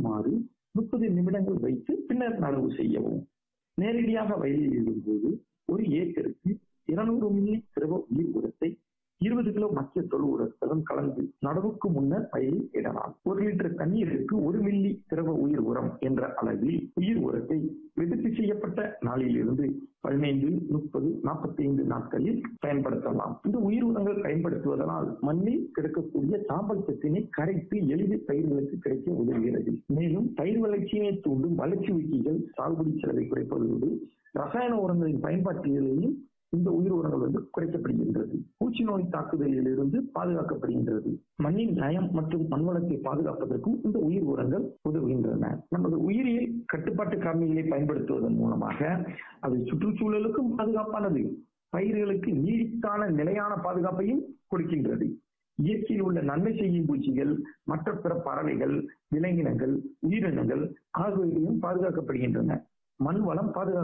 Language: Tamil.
இருக்குமாறு முப்பது நிமிடங்கள் வைத்து பின்னர் நடவு செய்யவும் நேரடியாக வயலில் இடும்போது ஒரு ஏக்கருக்கு இருநூறு மில்லி திரவ உயிர் உரத்தை இருபது கிலோ மக்கிய தொழு உரத்துடன் கலந்து நடவுக்கு முன்னர் வயலில் இடலாம் ஒரு லிட்டர் தண்ணீருக்கு ஒரு மில்லி திரவ உயிர் உரம் என்ற அளவில் உயிர் உரத்தை வெதுக்கு செய்யப்பட்ட நாளிலிருந்து பதினைந்து முப்பது நாற்பத்தி ஐந்து நாட்களில் பயன்படுத்தலாம் இந்த உயிர் உரங்கள் பயன்படுத்துவதனால் மண்ணில் கிடக்கக்கூடிய சாம்பல் சத்தினை கரைத்து எளிதில் பயிர்களுக்கு கிடைக்க உதவுகிறது மேலும் பயிர் வளர்ச்சியினை தூண்டும் வளர்ச்சி ஊக்கிகள் சாகுபடி செலவை குறைப்பதோடு ரசாயன உரங்களின் பயன்பாட்டிலேயும் இந்த உயிர் உரங்கள் வந்து குறைக்கப்படுகின்றது பூச்சி நோய் தாக்குதலில் இருந்து பாதுகாக்கப்படுகின்றது மண்ணின் நயம் மற்றும் மண்வளத்தை பாதுகாப்பதற்கும் இந்த உயிர் உரங்கள் உதவுகின்றன நமது உயிரியல் கட்டுப்பாட்டு காரணிகளை பயன்படுத்துவதன் மூலமாக அது சுற்றுச்சூழலுக்கும் பாதுகாப்பானது பயிர்களுக்கு நீடித்தான நிலையான பாதுகாப்பையும் கொடுக்கின்றது இயற்கையில் உள்ள நன்மை செய்யும் பூச்சிகள் மற்ற பிற பறவைகள் விலங்கினங்கள் உயிரினங்கள் ஆகியவையும் பாதுகாக்கப்படுகின்றன மண் வளம் பாதுகா